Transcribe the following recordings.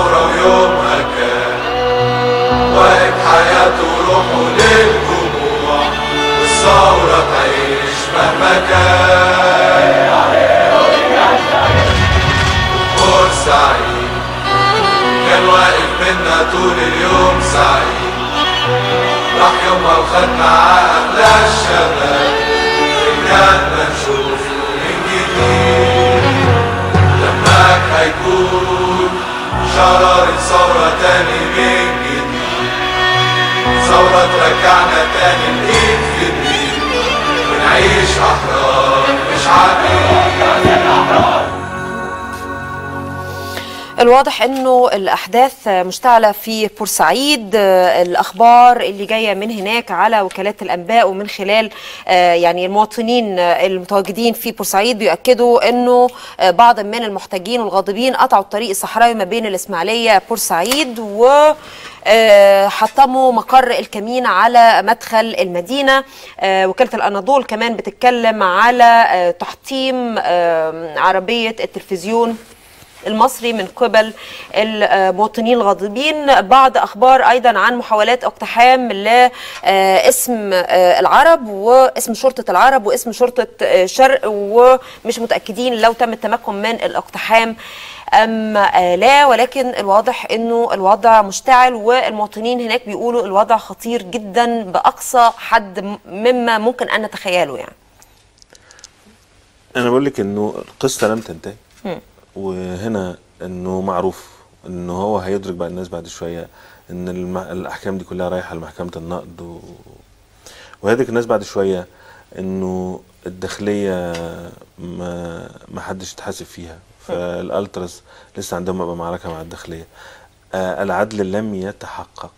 الثورة ويومها كان واقف حياته وروحه للجموع والثورة تعيش مهما كان بورسعيد كان واقف منا طول اليوم سعيد راح يومها وخد معاه أغلى الشباب رجعنا نشوف من جديد لماك هيكون شرارة ثورة تاني من جديد ثورة ترجعنا تاني الإيد في الإيد ونعيش أحرار مش عبيد الواضح انه الاحداث مشتعله في بورسعيد آه، الاخبار اللي جايه من هناك على وكالات الانباء ومن خلال آه، يعني المواطنين آه، المتواجدين في بورسعيد بيؤكدوا انه آه، بعض من المحتجين والغاضبين قطعوا الطريق الصحراوي ما بين الاسماعيليه بورسعيد و آه، حطموا مقر الكمين على مدخل المدينة آه، وكالة الأناضول كمان بتتكلم على آه، تحطيم آه، عربية التلفزيون المصري من قبل المواطنين الغاضبين بعض اخبار ايضا عن محاولات اقتحام لاسم العرب واسم شرطه العرب واسم شرطه آه، شرق ومش متاكدين لو تم التمكن من الاقتحام ام آه، لا ولكن الواضح انه الوضع مشتعل والمواطنين هناك بيقولوا الوضع خطير جدا باقصى حد م- مما ممكن ان نتخيله يعني انا بقول لك انه القصه لم تنتهي مم. وهنا انه معروف انه هو هيدرك بقى الناس بعد شويه ان الم... الاحكام دي كلها رايحه لمحكمه النقد و... وهيدرك الناس بعد شويه انه الداخليه ما ما حدش يتحاسب فيها فالالتراس لسه عندهم بقى معركه مع الداخليه آه العدل لم يتحقق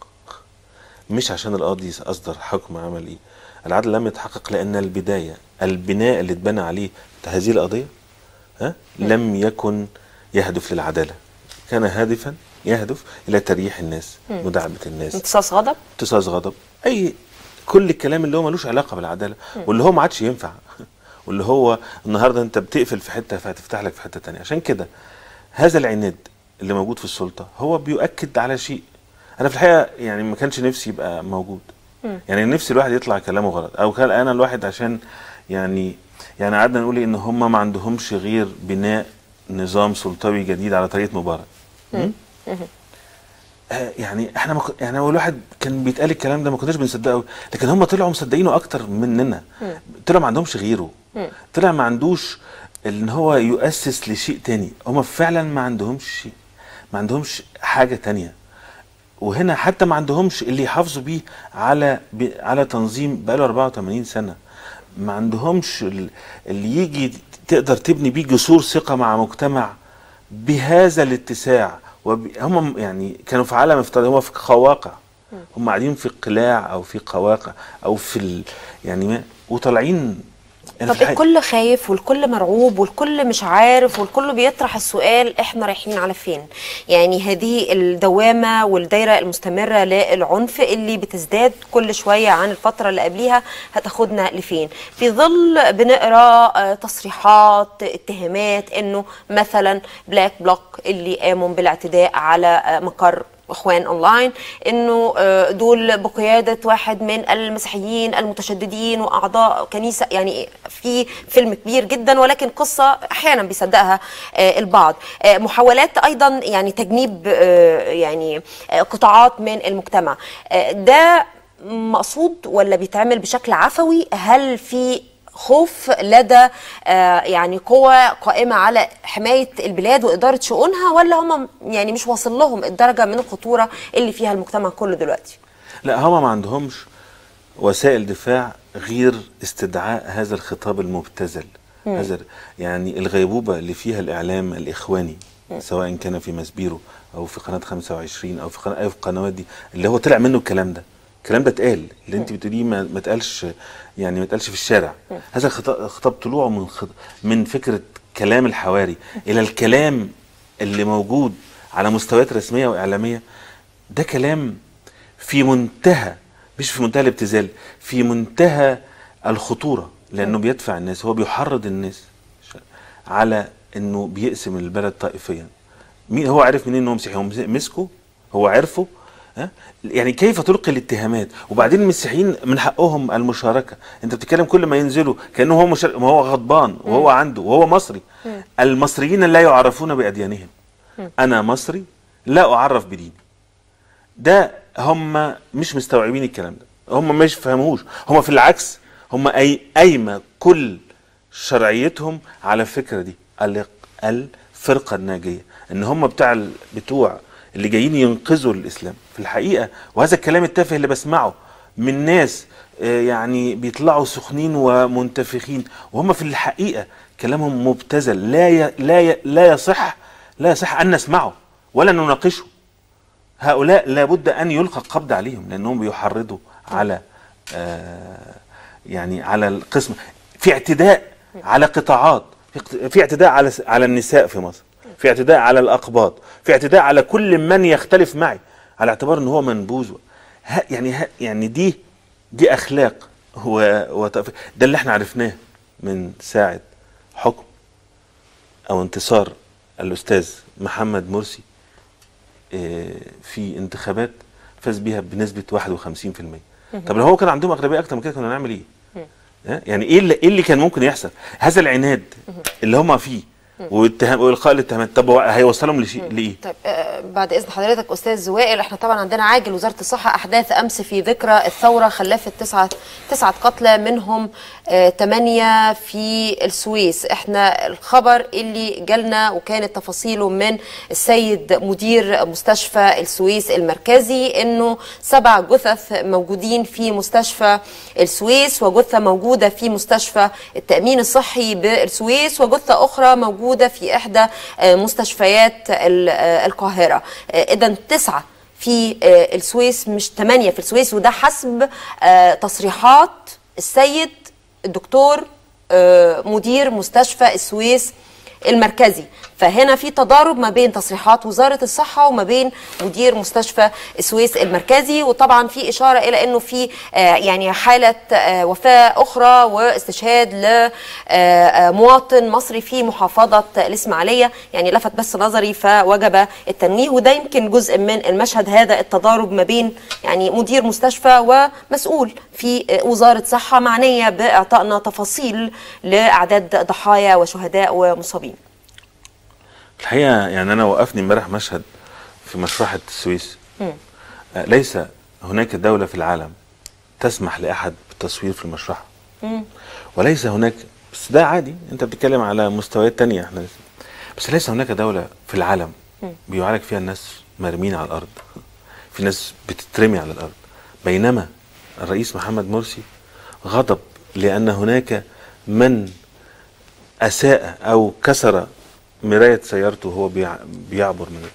مش عشان القاضي اصدر حكم عمل ايه العدل لم يتحقق لان البدايه البناء اللي اتبنى عليه هذه القضيه ها لم يكن يهدف للعداله كان هادفا يهدف الى تريح الناس مم. مداعبه الناس امتصاص غضب امتصاص غضب اي كل الكلام اللي هو ملوش علاقه بالعداله مم. واللي هو ما عادش ينفع واللي هو النهارده انت بتقفل في حته فهتفتح لك في حته تانية عشان كده هذا العناد اللي موجود في السلطه هو بيؤكد على شيء انا في الحقيقه يعني ما كانش نفسي يبقى موجود مم. يعني نفسي الواحد يطلع كلامه غلط او كان انا الواحد عشان يعني يعني قعدنا نقول ان هم ما عندهمش غير بناء نظام سلطوي جديد على طريقه مبارك مم. مم. آه، يعني احنا مك... يعني هو الواحد كان بيتقال الكلام ده ما كناش بنصدقه قوي لكن هم طلعوا مصدقينه اكتر مننا مم. طلع ما عندهمش غيره مم. طلع ما عندوش ان هو يؤسس لشيء تاني هم فعلا ما عندهمش شيء ما عندهمش حاجه تانية وهنا حتى ما عندهمش اللي يحافظوا بيه على ب... على تنظيم بقاله 84 سنه ما عندهمش ال- اللي يجي تقدر تبني بيه جسور ثقه مع مجتمع بهذا الاتساع وب... هم يعني كانوا في عالم افتراضي هم في قواقع هم قاعدين في قلاع او في قواقع او في ال... يعني ما... وطالعين أنا طب في الحقيقة- الكل خايف والكل مرعوب والكل مش عارف والكل بيطرح السؤال احنا رايحين على فين يعني هذه الدوامة والدايرة المستمرة للعنف اللي بتزداد كل شوية عن الفترة اللي قبليها هتاخدنا لفين في ظل بنقرا آه، تصريحات اتهامات انه مثلا بلاك بلوك اللي قاموا بالاعتداء على آه، مقر اخوان اونلاين انه آه، دول بقياده واحد من المسيحيين المتشددين واعضاء كنيسه يعني في فيلم كبير جدا ولكن قصه احيانا بيصدقها آه، البعض آه، محاولات ايضا يعني تجنيب آه، يعني آه، قطاعات من المجتمع آه، ده مقصود ولا بيتعمل بشكل عفوي هل في خوف لدى آه، يعني قوى قائمة على حماية البلاد وإدارة شؤونها ولا هم يعني مش واصل لهم الدرجة من الخطورة اللي فيها المجتمع كله دلوقتي لا هما ما عندهمش وسائل دفاع غير استدعاء هذا الخطاب المبتذل مم. هذا يعني الغيبوبة اللي فيها الإعلام الإخواني مم. سواء كان في مسبيرو أو في قناة 25 أو في قناة أي في القنوات دي اللي هو طلع منه الكلام ده الكلام ده اتقال اللي انت بتقوليه ما ما اتقالش يعني ما اتقالش في الشارع مم. هذا الخطاب خطاب طلوعه من خط... من فكرة كلام الحواري إلى الكلام اللي موجود على مستويات رسمية وإعلامية ده كلام في منتهى مش في منتهى الابتذال في منتهى الخطورة لأنه بيدفع الناس هو بيحرض الناس على أنه بيقسم البلد طائفيا مين هو عرف منين ان هو مسيحي هو مس- مسكه هو عرفه ها يعني كيف تلقي الاتهامات وبعدين المسيحيين من حقهم المشاركه انت بتتكلم كل ما ينزلوا كانه هو مشارك ما هو غضبان وهو عنده وهو مصري المصريين لا يعرفون باديانهم انا مصري لا اعرف بديني ده هم مش مستوعبين الكلام ده هم مش فهموش هم في العكس هم أي قايمه كل شرعيتهم على الفكره دي ال- الفرقه الناجيه ان هم بتاع ال- بتوع اللي جايين ينقذوا الاسلام في الحقيقه وهذا الكلام التافه اللي بسمعه من ناس آه، يعني بيطلعوا سخنين ومنتفخين وهم في الحقيقه كلامهم مبتذل لا ي... لا ي... لا يصح لا يصح ان نسمعه ولا نناقشه هؤلاء لابد ان يلقى القبض عليهم لانهم بيحرضوا على آه يعني على القسم في اعتداء على قطاعات في اقت- في اعتداء على س- على النساء في مصر في اعتداء على الاقباط في اعتداء على كل من يختلف معي على اعتبار ان هو منبوذ ه- يعني ه- يعني دي دي اخلاق و وتف- ده اللي احنا عرفناه من ساعه حكم او انتصار الاستاذ محمد مرسي آه، في انتخابات فاز بيها بنسبه 51% طب لو هو كان عندهم اغلبيه اكتر من كده كنا نعمل ايه؟ ها؟ يعني ايه اللي, ايه اللي كان ممكن يحصل؟ هذا العناد اللي هم فيه والاتهام والقاء الاتهامات طب هو هيوصلهم لشيء لايه؟ طيب آه، بعد اذن حضرتك استاذ وائل احنا طبعا عندنا عاجل وزاره الصحه احداث امس في ذكرى الثوره خلفت تسعه تسعه قتلى منهم ثمانيه في السويس احنا الخبر اللي جالنا وكانت تفاصيله من السيد مدير مستشفى السويس المركزي انه سبع جثث موجودين في مستشفى السويس وجثه موجوده في مستشفى التامين الصحي بالسويس وجثه اخرى موجوده في احدى آه، مستشفيات ال- آه، القاهره اذا تسعه في آه، السويس مش ثمانيه في السويس وده حسب آه، تصريحات السيد الدكتور آه، مدير مستشفى السويس المركزي فهنا في تضارب ما بين تصريحات وزارة الصحة وما بين مدير مستشفى السويس المركزي وطبعا في إشارة إلى أنه في آه، يعني حالة آه، وفاة أخرى واستشهاد لمواطن مصري في محافظة الإسماعيلية يعني لفت بس نظري فوجب التنويه وده يمكن جزء من المشهد هذا التضارب ما بين يعني مدير مستشفى ومسؤول في آه، وزارة صحة معنية بإعطائنا تفاصيل لأعداد ضحايا وشهداء ومصابين الحقيقه يعني انا وقفني امبارح مشهد في مشرحه السويس آه، ليس هناك دوله في العالم تسمح لاحد بالتصوير في المشرحه وليس هناك بس ده عادي انت بتتكلم على مستويات تانية احنا لسه بس ليس هناك دولة في العالم بيعالج فيها الناس مرمين على الارض في ناس بتترمي على الارض بينما الرئيس محمد مرسي غضب لان هناك من اساء او كسر مراية سيارته وهو بيع- بيعبر من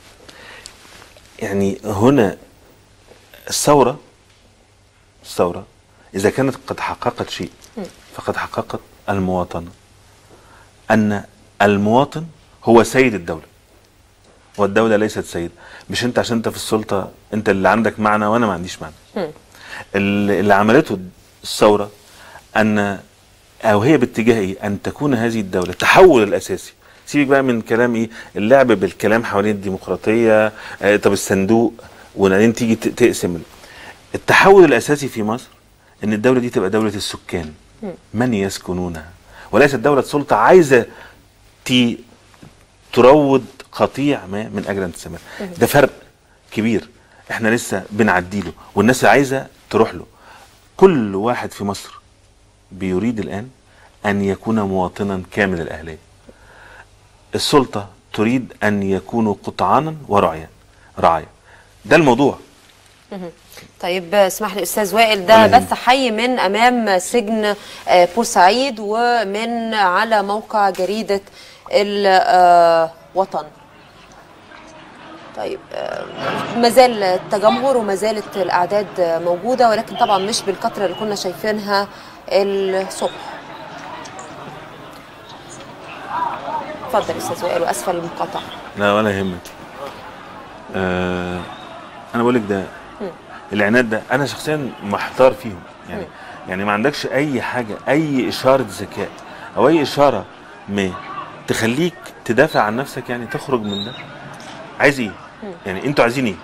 يعني هنا الثورة الثورة إذا كانت قد حققت شيء فقد حققت المواطنة أن المواطن هو سيد الدولة والدولة ليست سيد مش أنت عشان أنت في السلطة أنت اللي عندك معنى وأنا ما عنديش معنى اللي اللي عملته الثورة أن أو هي باتجاه إيه أن تكون هذه الدولة التحول الأساسي سيبك بقى من كلام ايه اللعب بالكلام حوالين الديمقراطيه آه طب الصندوق وبعدين تيجي ت- تقسم التحول الاساسي في مصر ان الدوله دي تبقى دوله السكان من يسكنونها وليست دوله سلطه عايزه تي تروض قطيع ما من اجل ان تستمر ده فرق كبير احنا لسه بنعديله والناس عايزه تروح له كل واحد في مصر بيريد الان ان يكون مواطنا كامل الاهليه السلطه تريد ان يكونوا قطعانا ورعيا رعايا ده الموضوع طيب اسمح لي استاذ وائل ده ولا يهمك. بث حي من امام سجن آه، بورسعيد ومن على موقع جريده الوطن طيب آه، ما زال التجمهر وما زالت الاعداد موجوده ولكن طبعا مش بالكثره اللي كنا شايفينها الصبح اتفضل استاذ وائل واسفل المقاطعه لا ولا يهمك آه انا بقول لك ده العناد ده انا شخصيا محتار فيهم يعني يعني ما عندكش اي حاجه اي اشاره ذكاء او اي اشاره ما تخليك تدافع عن نفسك يعني تخرج من ده عايز ايه يعني انتوا عايزين ايه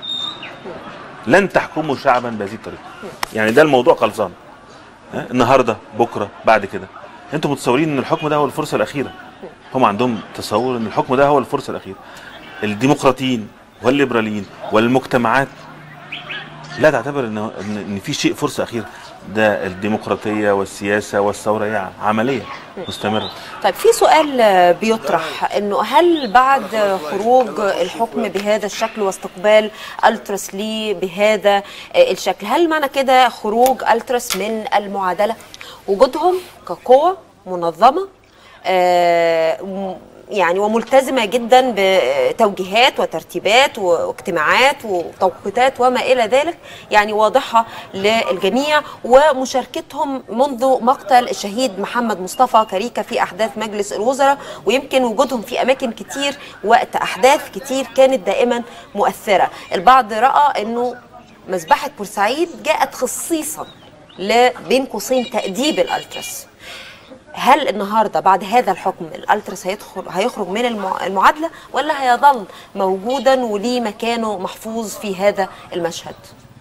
لن تحكموا شعبا بهذه الطريقه يعني ده الموضوع خلصان ها؟ النهارده بكره بعد كده انتوا متصورين ان الحكم ده هو الفرصه الاخيره هم عندهم تصور ان الحكم ده هو الفرصه الاخيره الديمقراطيين والليبراليين والمجتمعات لا تعتبر ان ان إن في شيء فرصه اخيره ده الديمقراطيه والسياسه والثوره هي عمليه مستمره طيب في سؤال آه، بيطرح انه هل بعد آه، خروج الحكم بهذا الشكل واستقبال التراس ليه بهذا آه، الشكل هل معنى كده خروج التراس من المعادله وجودهم كقوه منظمه آه، م- يعني وملتزمه جدا بتوجيهات وترتيبات واجتماعات وتوقيتات وما الى ذلك يعني واضحه للجميع ومشاركتهم منذ مقتل الشهيد محمد مصطفى كريكه في احداث مجلس الوزراء ويمكن وجودهم في اماكن كتير وقت احداث كتير كانت دائما مؤثره البعض راى انه مذبحه بورسعيد جاءت خصيصا لبين قوسين تاديب الالتراس هل النهارده بعد هذا الحكم الالتراس هيدخل هيخرج من المع- المعادله ولا هيظل موجودا وليه مكانه محفوظ في هذا المشهد؟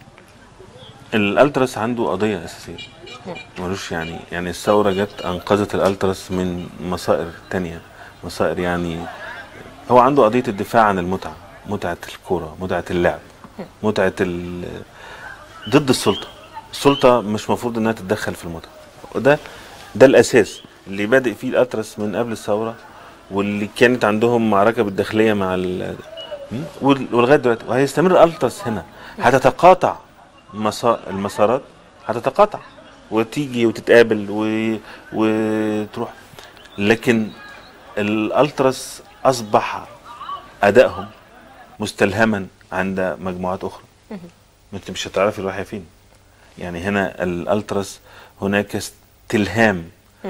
الالتراس عنده قضيه اساسيه ملوش يعني يعني الثوره جت انقذت الالتراس من مصائر تانية مصائر يعني هو عنده قضيه الدفاع عن المتعه متعه الكوره متعه اللعب متعه ال... ضد السلطه السلطه مش مفروض انها تتدخل في المتعه وده ده الاساس اللي بادئ فيه الالتراس من قبل الثوره واللي كانت عندهم معركه بالداخليه مع ال... م? وال- ولغايه دلوقتي وهيستمر الالتراس هنا هتتقاطع مسا... المسارات هتتقاطع وتيجي وتتقابل و... وتروح لكن الالتراس اصبح ادائهم مستلهما عند مجموعات اخرى ما انت مش هتعرفي رايحه فين يعني هنا الالتراس هناك استلهام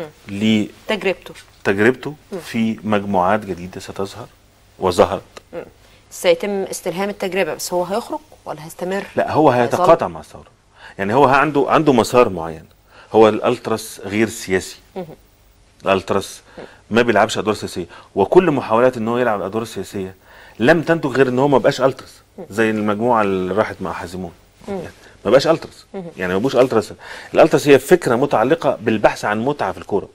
تجربته لتجربته في مجموعات جديده ستظهر وظهرت سيتم استلهام التجربه بس هو هيخرج ولا هيستمر؟ لا هو هيظل؟ هيتقاطع مع الثوره يعني هو عنده عنده مسار معين هو الالتراس غير سياسي الالتراس ما بيلعبش ادوار سياسيه وكل محاولات ان هو يلعب الادوار السياسيه لم تنتج غير ان هو ما بقاش التراس زي المجموعه اللي راحت مع حازمون يعني ما بقاش التراس يعني ما بقوش التراس الالتراس هي فكره متعلقه بالبحث عن متعه في الكوره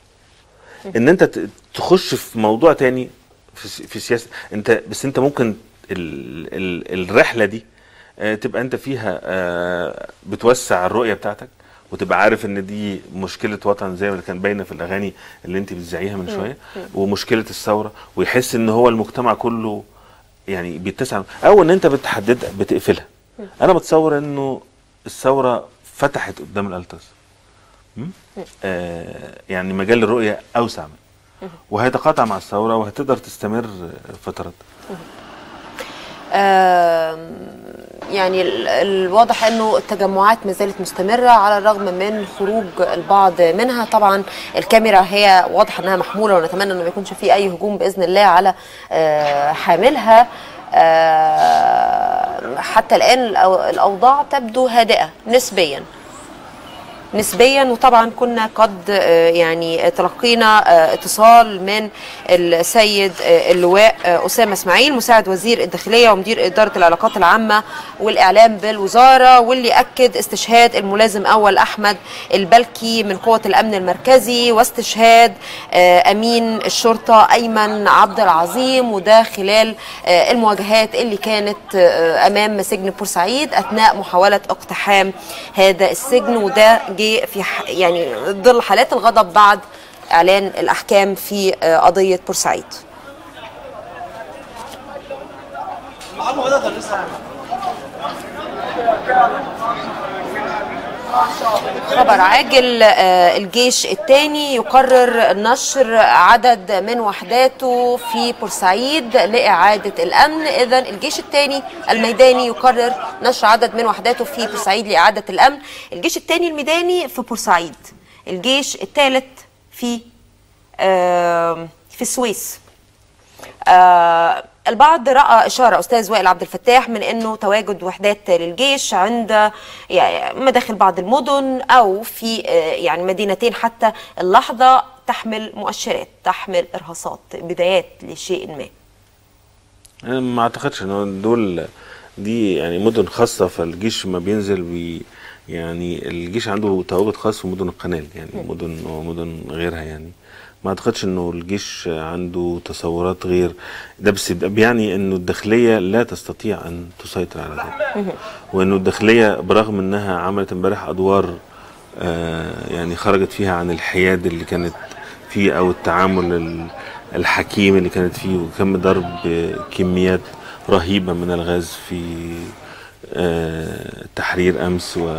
ان انت ت- تخش في موضوع تاني في, س- في سياسه انت بس انت ممكن ال ال الرحله دي آه، تبقى انت فيها آه، بتوسع الرؤيه بتاعتك وتبقى عارف ان دي مشكله وطن زي ما كان باينه في الاغاني اللي انت بتذيعيها من شويه ومشكله الثوره ويحس ان هو المجتمع كله يعني بيتسع او ان انت بتحدد بتقفلها انا بتصور انه الثوره فتحت قدام الالتراس م? آه يعني مجال الرؤيه اوسع منه وهيتقاطع مع الثوره وهتقدر تستمر فترات آم، يعني ال- الواضح انه التجمعات ما زالت مستمره على الرغم من خروج البعض منها طبعا الكاميرا هي واضح انها محموله ونتمنى انه ما يكونش في اي هجوم باذن الله على آه، حاملها آه، حتى الان الأو- الاوضاع تبدو هادئه نسبيا نسبيا وطبعا كنا قد آه، يعني تلقينا آه، اتصال من السيد آه، اللواء آه، اسامه اسماعيل مساعد وزير الداخليه ومدير اداره العلاقات العامه والاعلام بالوزاره واللي اكد استشهاد الملازم اول احمد البلكي من قوه الامن المركزي واستشهاد آه، امين الشرطه ايمن عبد العظيم وده خلال آه، المواجهات اللي كانت آه، امام سجن بورسعيد اثناء محاوله اقتحام هذا السجن وده جه في ح- يعني ظل حالات الغضب بعد اعلان الاحكام في آه، قضيه بورسعيد خبر عاجل آه، الجيش الثاني يقرر نشر عدد من وحداته في بورسعيد لإعادة الأمن إذا الجيش الثاني الميداني يقرر نشر عدد من وحداته في بورسعيد لإعادة الأمن الجيش الثاني الميداني في بورسعيد الجيش الثالث في آه، في السويس آه البعض راى اشاره استاذ وائل عبد الفتاح من انه تواجد وحدات للجيش عند يعني مداخل بعض المدن او في آه يعني مدينتين حتى اللحظه تحمل مؤشرات تحمل ارهاصات بدايات لشيء ما انا ما اعتقدش ان دول دي يعني مدن خاصه فالجيش ما بينزل بي يعني الجيش عنده تواجد خاص في مدن القناه يعني مدن ومدن غيرها يعني ما اعتقدش انه الجيش عنده تصورات غير ده بس يبقى بيعني انه الداخليه لا تستطيع ان تسيطر على ذلك وانه الداخليه برغم انها عملت امبارح ادوار آه يعني خرجت فيها عن الحياد اللي كانت فيه او التعامل ال- الحكيم اللي كانت فيه وكم ضرب كميات رهيبه من الغاز في آه تحرير امس و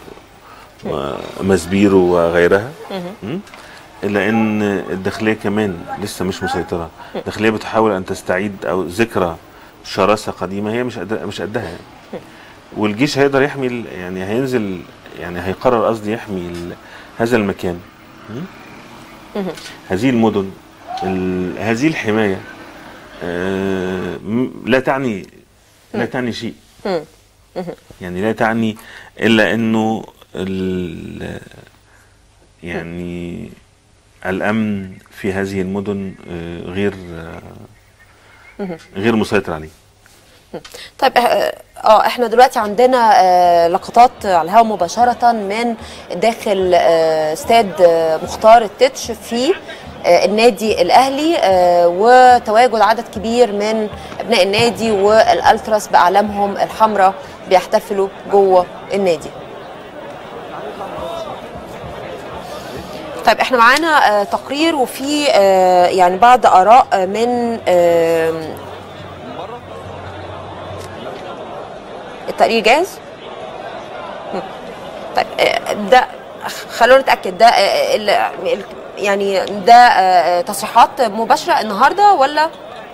ومزبيرو وغيرها م? الا ان الداخليه كمان لسه مش مسيطره الداخليه بتحاول ان تستعيد او ذكرى شراسه قديمه هي مش قد- مش قدها يعني. والجيش هيقدر يحمي ال- يعني هينزل يعني هيقرر قصدي يحمي ال- هذا المكان م? هذه المدن ال- هذه الحمايه آه، م- لا تعني لا تعني شيء يعني لا تعني الا انه ال- يعني الامن في هذه المدن آه، غير آه، غير مسيطر عليه طيب اه آه، احنا دلوقتي عندنا آه لقطات على الهواء مباشرة من داخل آه استاد آه مختار التتش في آه النادي الاهلي آه وتواجد عدد كبير من ابناء النادي والالتراس باعلامهم الحمراء بيحتفلوا جوه النادي طيب احنا معانا آه تقرير وفي آه يعني بعض اراء آه، من آه التقرير جاهز؟ مم. طيب آه، ده خلونا نتاكد ده آه، ال- ال- يعني ده آه، تصريحات مباشره النهارده ولا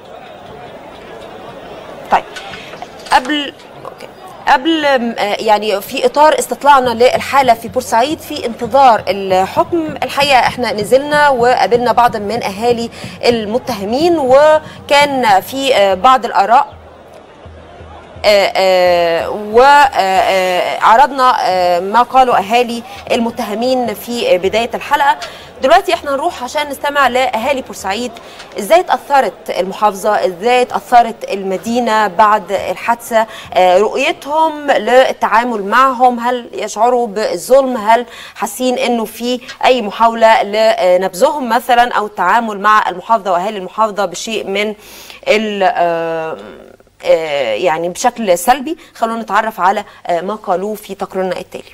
طيب قبل أوكي. قبل آه، يعني في اطار استطلاعنا للحاله في بورسعيد في انتظار الحكم الحقيقه احنا نزلنا وقابلنا بعض من اهالي المتهمين وكان في آه، بعض الاراء وعرضنا ما قاله اهالي المتهمين في بدايه الحلقه دلوقتي احنا نروح عشان نستمع لاهالي بورسعيد ازاي اتاثرت المحافظه ازاي اتاثرت المدينه بعد الحادثه آه، رؤيتهم للتعامل معهم هل يشعروا بالظلم هل حاسين انه في اي محاوله لنبذهم مثلا او التعامل مع المحافظه واهالي المحافظه بشيء من ال آه، آه، يعني بشكل سلبي خلونا نتعرف على آه، ما قالوه في تقريرنا التالي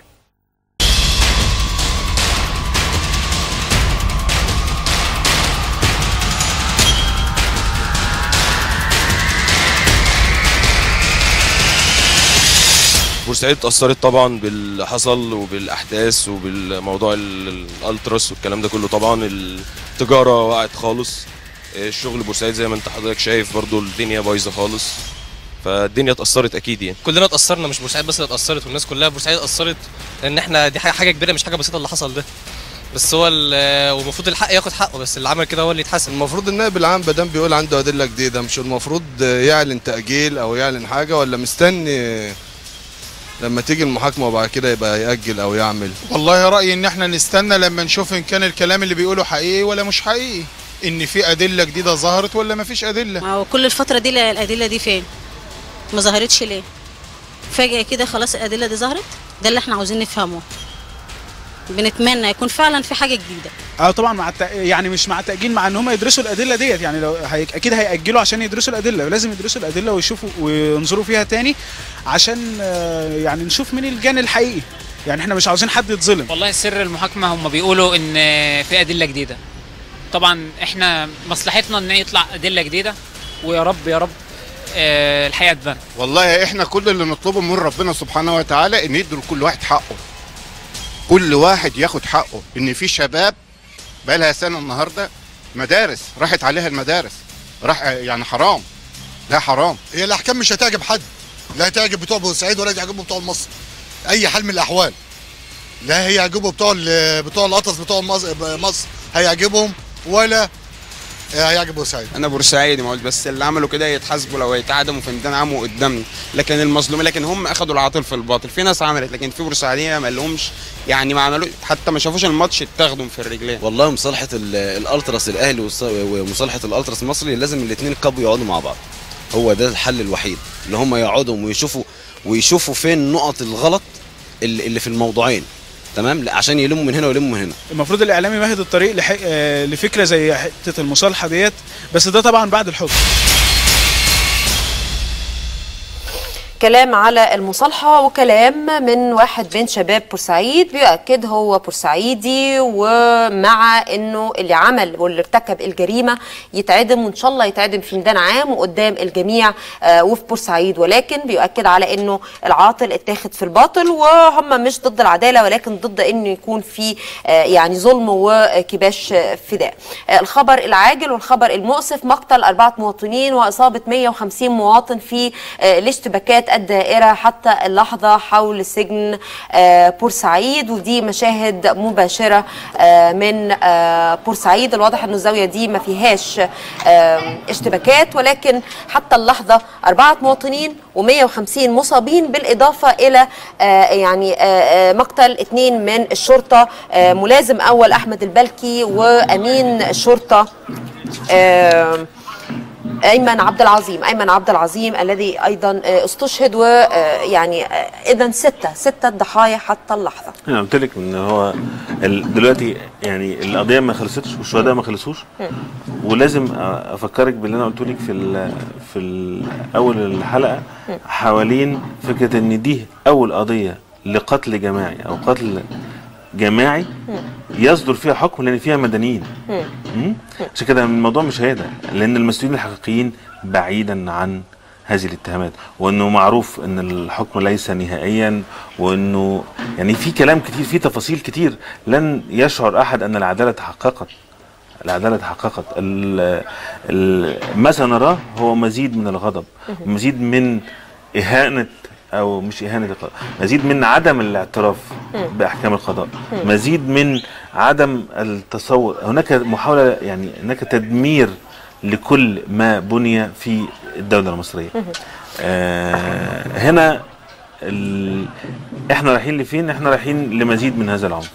بورسعيد اتأثرت طبعا باللي حصل وبالأحداث وبالموضوع ال- الألتراس والكلام ده كله طبعا التجارة وقعت خالص الشغل بورسعيد زي ما انت حضرتك شايف برضو الدنيا بايظة خالص فالدنيا اتأثرت أكيد يعني كلنا اتأثرنا مش بورسعيد بس اللي اتأثرت والناس كلها في بورسعيد اتأثرت لأن احنا دي حاجة حاجة كبيرة مش حاجة بسيطة اللي حصل ده بس هو ال- والمفروض الحق ياخد حقه بس اللي عمل كده هو اللي يتحاسب المفروض النائب العام بدل بيقول عنده ادله جديده مش المفروض يعلن تاجيل او يعلن حاجه ولا مستني لما تيجي المحاكمه وبعد كده يبقى ياجل او يعمل والله رأيي ان احنا نستنى لما نشوف ان كان الكلام اللي بيقوله حقيقي ولا مش حقيقي ان في ادلة جديدة ظهرت ولا ما فيش ادلة ما هو كل الفترة دي لا- الأدلة دي فين؟ ما ظهرتش ليه؟ فجأة كده خلاص الأدلة دي ظهرت؟ ده اللي احنا عاوزين نفهمه. بنتمنى يكون فعلا في حاجة جديدة. اه طبعا مع الت... يعني مش مع التاجيل مع ان هم يدرسوا الادله ديت يعني لو هي... اكيد هياجلوا عشان يدرسوا الادله لازم يدرسوا الادله ويشوفوا وينظروا فيها تاني عشان آه، يعني نشوف مين الجاني الحقيقي يعني احنا مش عاوزين حد يتظلم والله سر المحاكمة هم بيقولوا إن في أدلة جديدة طبعا إحنا مصلحتنا إن يطلع أدلة جديدة ويا رب يا رب آه، الحقيقة تبان والله احنا كل اللي نطلبه من ربنا سبحانه وتعالى ان يدوا لكل واحد حقه كل واحد ياخد حقه ان في شباب بقى لها سنه النهارده مدارس راحت عليها المدارس راح يعني حرام لا حرام هي الاحكام مش هتعجب حد لا هتعجب بتوع بورسعيد ولا هتعجبهم بتوع مصر اي حال من الاحوال لا هيعجبوا بتوع ال- بتوع القطص بتوع مصر مصر هيعجبهم ولا هيعجب بورسعيد انا بورسعيدي ما قلت بس اللي عملوا كده يتحاسبوا لو يتعدموا في ميدان عام قدامي لكن المظلوم لكن هم اخذوا العاطل في الباطل في ناس عملت لكن في بورسعيديه ما لهمش يعني ما عملوا حتى ما شافوش الماتش اتاخدوا في الرجلين والله مصالحه ال- الالتراس الاهلي وص- ومصالحه الالتراس المصري لازم الاثنين كابوا يقعدوا مع بعض هو ده الحل الوحيد اللي هم يقعدوا ويشوفوا ويشوفوا فين نقط الغلط اللي اللي في الموضوعين تمام لا، عشان يلموا من هنا ويلموا من هنا المفروض الاعلام يمهد الطريق لح... آه، لفكره زي حته المصالحه ديت بس ده طبعا بعد الحكم كلام على المصالحة وكلام من واحد من شباب بورسعيد بيؤكد هو بورسعيدي ومع انه اللي عمل واللي ارتكب الجريمة يتعدم وان شاء الله يتعدم في ميدان عام وقدام الجميع آه، وفي بورسعيد ولكن بيؤكد على انه العاطل اتاخد في الباطل وهم مش ضد العدالة ولكن ضد انه يكون في آه، يعني ظلم وكباش آه، فداء آه، الخبر العاجل والخبر المؤسف مقتل أربعة مواطنين وإصابة 150 مواطن في آه، الاشتباكات الدائرة حتى اللحظة حول سجن آه، بورسعيد ودي مشاهد مباشرة آه، من آه، بورسعيد الواضح أن الزاوية دي ما فيهاش آه، اشتباكات ولكن حتى اللحظة أربعة مواطنين و150 مصابين بالإضافة إلى آه، يعني آه، آه، مقتل اثنين من الشرطة آه، ملازم أول أحمد البلكي وأمين الشرطة آه، ايمن عبد العظيم ايمن عبد العظيم الذي ايضا آه، استشهد ويعني اذا سته سته ضحايا حتى اللحظه انا قلت لك ان هو ال- دلوقتي يعني القضيه ما خلصتش والشهداء ما خلصوش ولازم أ- افكرك باللي انا قلت لك في ال في ال اول الحلقه حوالين فكره ان دي اول قضيه لقتل جماعي او قتل جماعي يصدر فيها حكم لان فيها مدنيين مم؟ عشان كده الموضوع مش هيدا لان المسؤولين الحقيقيين بعيدا عن هذه الاتهامات وانه معروف ان الحكم ليس نهائيا وانه يعني في كلام كتير في تفاصيل كتير لن يشعر احد ان العداله تحققت العداله تحققت ال- ال- ما سنراه هو مزيد من الغضب مزيد من اهانه او مش اهانه القضاء مزيد من عدم الاعتراف باحكام القضاء مزيد من عدم التصور هناك محاوله يعني هناك تدمير لكل ما بني في الدوله المصريه آه هنا ال... احنا رايحين لفين احنا رايحين لمزيد من هذا العنف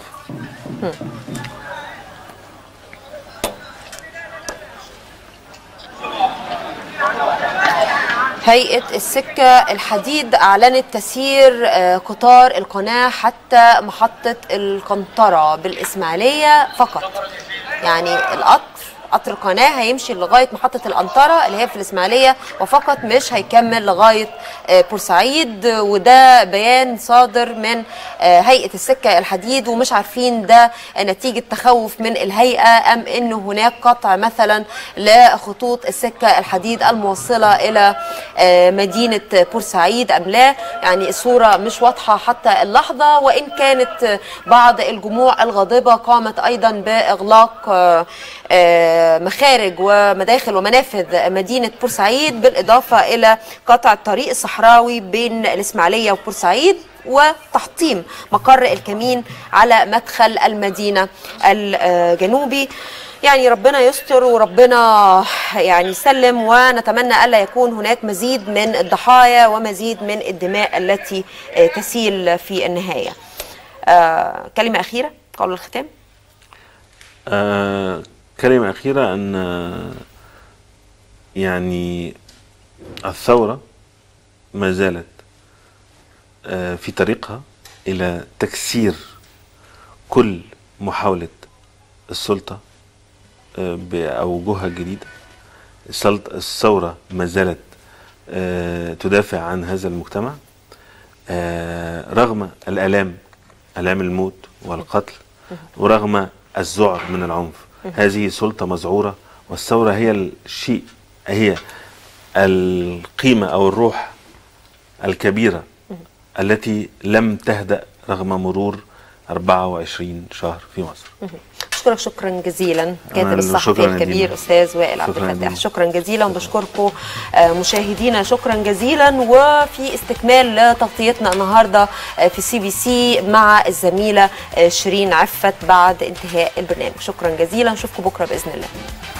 هيئة السكة الحديد أعلنت تسيير آه، قطار القناة حتى محطة القنطرة بالإسماعيلية فقط يعني القطر قطر القناة هيمشي لغاية محطة القنطرة اللي هي في الإسماعيلية وفقط مش هيكمل لغاية آه، بورسعيد وده بيان صادر من آه، هيئة السكة الحديد ومش عارفين ده نتيجة تخوف من الهيئة أم إنه هناك قطع مثلا لخطوط السكة الحديد الموصلة إلى آه، مدينة بورسعيد أم لا يعني الصورة مش واضحة حتى اللحظة وإن كانت آه، بعض الجموع الغاضبة قامت أيضا بإغلاق آه، آه، مخارج ومداخل ومنافذ مدينة بورسعيد بالإضافة إلى قطع الطريق الصحراوي بين الإسماعيلية وبورسعيد وتحطيم مقر الكمين على مدخل المدينة الجنوبي يعني ربنا يستر وربنا يعني يسلم ونتمنى ألا يكون هناك مزيد من الضحايا ومزيد من الدماء التي آه، تسيل في النهاية آه، كلمة أخيرة قول الختام آه كلمة أخيرة أن آه، يعني الثورة ما زالت آه في طريقها إلى تكسير كل محاولة السلطة آه بأوجهها الجديدة السلط- الثورة ما زالت آه تدافع عن هذا المجتمع آه رغم الآلام آلام الموت والقتل ورغم الذعر من العنف هذه سلطة مذعورة والثورة هي الشيء هي القيمة أو الروح الكبيرة التي لم تهدأ رغم مرور 24 شهر في مصر أشكرك شكرا جزيلا كاتب أنا الصحفي شكراً يا الكبير دينا. أستاذ وائل عبد شكراً يا الفتاح دينا. شكرا جزيلا وبشكركم آه، مشاهدينا شكرا جزيلا وفي استكمال لتغطيتنا النهارده آه، في سي بي سي مع الزميلة آه، شيرين عفت بعد انتهاء البرنامج شكرا جزيلا نشوفكم بكرة بإذن الله